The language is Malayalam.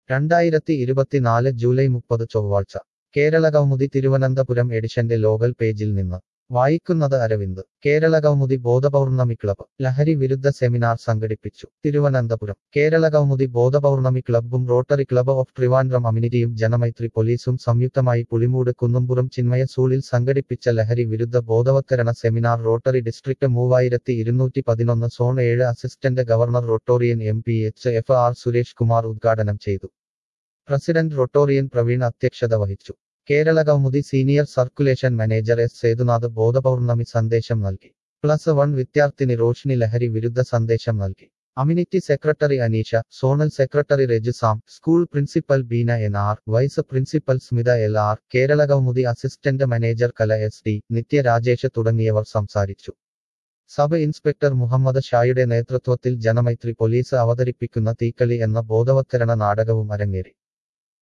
രണ്ടായിരത്തി ഇരുപത്തിനാല് ജൂലൈ മുപ്പത് ചൊവ്വാഴ്ച കേരള കൗമുദി തിരുവനന്തപുരം എഡിഷന്റെ ലോകൽ പേജിൽ നിന്ന് വായിക്കുന്നത് അരവിന്ദ് കേരള കൗമുദി ബോധപൗർണമി ക്ലബ് ലഹരി വിരുദ്ധ സെമിനാർ സംഘടിപ്പിച്ചു തിരുവനന്തപുരം കേരള കൗമുദി ബോധപൗർണമി ക്ലബ്ബും റോട്ടറി ക്ലബ് ഓഫ് ട്രിവാൻഡ്രം അമ്യൂണിറ്റിയും ജനമൈത്രി പോലീസും സംയുക്തമായി പുളിമൂട് കുന്നുംപുറം ചിന്മയ സ്കൂളിൽ സംഘടിപ്പിച്ച ലഹരി വിരുദ്ധ ബോധവത്കരണ സെമിനാർ റോട്ടറി ഡിസ്ട്രിക്ട് മൂവായിരത്തി ഇരുന്നൂറ്റി പതിനൊന്ന് സോൺ ഏഴ് assistant governor Rotarian M P H F R Suresh Kumar ഉദ്ഘാടനം ചെയ്തു പ്രസിഡന്റ് റൊട്ടോറിയൻ പ്രവീൺ അധ്യക്ഷത വഹിച്ചു Kerala Kaumudi senior circulation manager S Sethunath Bodhapournami സന്ദേശം നൽകി പ്ലസ് വൺ വിദ്യാർത്ഥിനി റോഷ്നി ലഹരി വിരുദ്ധ സന്ദേശം നൽകി അമ്യൂണിറ്റി secretary Aneesha zonal secretary Rajusam school principal Beena N R vice principal Smitha L R Kerala Kaumudi assistant manager Kala S D Nithya Rajesh തുടങ്ങിയവർ സംസാരിച്ചു സബ് ഇൻസ്പെക്ടർ മുഹമ്മദ് ഷായുടെ നേതൃത്വത്തിൽ ജനമൈത്രി പോലീസ് അവതരിപ്പിക്കുന്ന തീക്കളി എന്ന ബോധവത്കരണ നാടകവും അരങ്ങേറി